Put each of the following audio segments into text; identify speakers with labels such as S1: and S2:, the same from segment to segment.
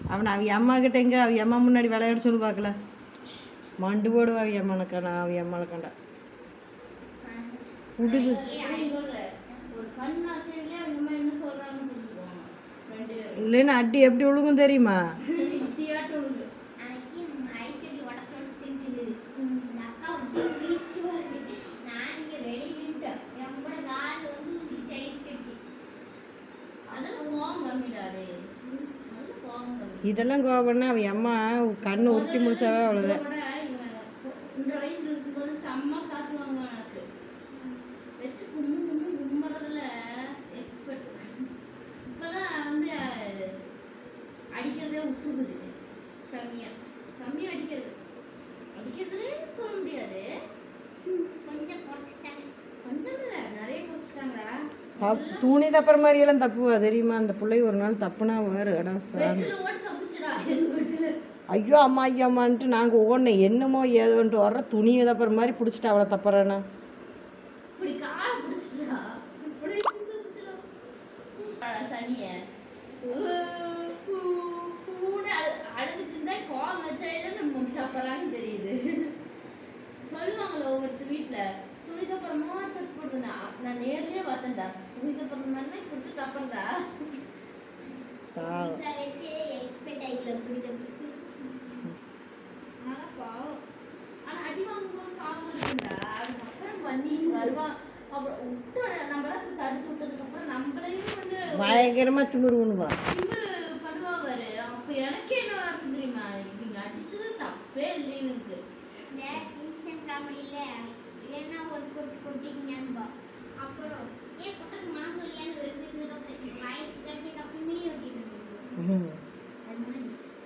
S1: அவனை அவ அம்மா கிட்ட எங்க அவ அம்மா முன்னாடி விளையாட சொல்லு பார்க்கல மண்டு போடுவா அவ அம்மானுக்கா நான் அவ அம்மாவை கண்டா விட்டுச்சு
S2: ஒரு கண் அசைவுலயே அவங்க அம்மா என்ன சொல்றாங்கன்னு புரிஞ்சுக்குவாங்க ரெண்டு பேரும்
S1: இல்லைன்னா அடி எப்படி விழுகும் தெரியுமா
S2: இட்டியாட்டு விழுது
S3: அன்னைக்கு மைக்கடி உடச்சு வச்சுட்டு இந்த அக்கா வந்து பீச்சு வருது நான் இங்க வெளியே நின்ட்டேன் என் கூட கால் வந்து இப்படி ஜெயிச்சுட்டு
S2: அதெல்லாம் கோவம் கம்மிடாது நல்ல கோவம் கம்மி
S1: இதெல்லாம் கோபம்னா அவ அம்மா கண்ணு உருட்டி முடிச்சாவே அவ்வளோதான்
S2: இதோட இவன் இந்த வயசுல இருக்கும்போது செம்ம சாத்துவாங்க எனக்கு வச்சு கும்மு கும்மு கும்மறதுல எக்ஸ்பர்ட் இப்பதான் வந்து அடிக்கிறதே விட்டுருக்குது கம்மியா கம்மியா அடிக்கிறது அடிக்கிறதுலே சொல்ல முடியாது
S3: கொஞ்சம் குறைச்சிட்டாங்க
S2: கொஞ்சம் இல்லை நிறைய குறைச்சிட்டாங்களா
S1: தப் துணி தப்புற மாதிரியெல்லாம் தப்புவா தெரியுமா அந்த பிள்ளை ஒரு நாள் தப்புனா வேறு இடம் சாமி
S2: வெட்டில ஓட்டு தப்பிச்சுடா எங்க வெட்டில
S1: ஐயோ அம்மா ஐயோ அம்மான்ட்டு நாங்கள் ஓடினேன் என்னமோ ஏதோன்ட்டு வர்ற துணியை தப்புற மாதிரி பிடிச்சிட்டு அவளை தப்புறேன்னா
S2: இப்படி காலை பிடிச்சிட்டா இப்படி தப்பிச்சுடா சனிய அழுதுட்டு இருந்தா கோவம் வச்சாதான் நம்ம தப்பறாங்க தெரியுது சொல்லுவாங்கல்ல ஒவ்வொருத்தர் வீட்டுல துணி தப்புறமா தப்பு போடுறதா நான் நேர்லயே பார்த்தேன்டா துணி தப்புற மாதிரி இப்படி தப்புறதா
S1: பாவம்
S3: சார் வச்சு எக்ஸ்பெக்ட் ஆகிக்கலாம் பிடிக்கிறதுக்கு
S2: ஆனா பாவம் ஆனா அடி வாங்கும்போது பாவம் இருக்குண்டா அதுக்கப்புறம் பண்ணிட்டு வருவான் அப்புறம் விட்டு நம்மளாம் இப்படி தடுத்து விட்டதுக்கு அப்புறம் நம்மளையும் வந்து
S1: பயங்கரமாக திமிருவணுவா
S2: திமிரு பண்ணுவா பாரு அப்ப எனக்கே என்ன இருக்கு தெரியுமா இவங்க அடிச்சது தப்பே இல்லை எனக்கு
S3: இந்த கிங்சன் காமெடியில் இல்லைன்னா ஒரு கொட்டு கொட்டிங்கன்பா அப்புறம் ஏன் கொட்டது மனம் சொல்லியான்னு ஒரு ரெண்டு வாய்ப்பு கிடைச்சதுக்கு அப்புறமே ஒட்டிட்டு
S1: ம்.
S3: அது மாதிரி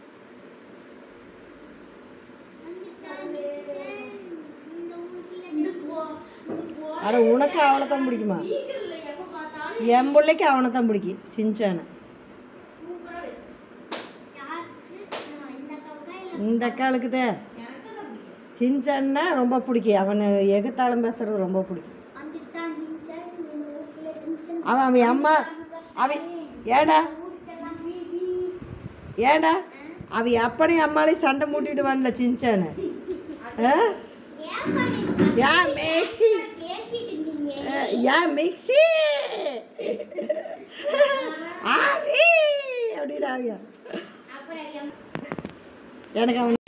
S3: வந்துட்டான் கிங்சன். இந்த ஊட்டில
S2: இந்த கோ இந்த கோ
S1: அட உனக்கு அவளை தான் பிடிக்குமா
S2: ஸ்பீக்கர்ல எப்ப பார்த்தாலும்
S1: என் பிள்ளைக்கு அவனை தான் பிடிக்கும் சின்சானை
S2: சூப்பரா பேசும்
S3: யாருக்கு ஆ, இந்த அக்காவுக்கா இல்லை
S1: இந்த அக்காளுக்கு தான்
S2: எனக்கு தான் பிடிக்கும்
S1: சின்சான்னா ரொம்ப பிடிக்கும் அவனை எகுத்தாலும் பேசுறது ரொம்ப பிடிக்கும்
S3: வந்துட்டான் கிங்சன் இந்த ஊட்டில கிங்சன்
S1: அவன் அவன் அம்மா அவன் ஏடா
S3: ஊருக்கெல்லாம் வீதி
S1: ஏடா அவ அப்பனையும் அம்மாலையும் சண்டை மூட்டிடுவான்ல சின்சானு ஆ?
S3: ஏன் பண்ணிட்டு
S1: யா மிக்ஸி
S3: பேசிட்டு இருந்தீங்க
S1: அஹ், யா மிக்ஸி ஆரி அப்படின்னா
S3: அப்புறம் என்
S1: எனக்கு அவன்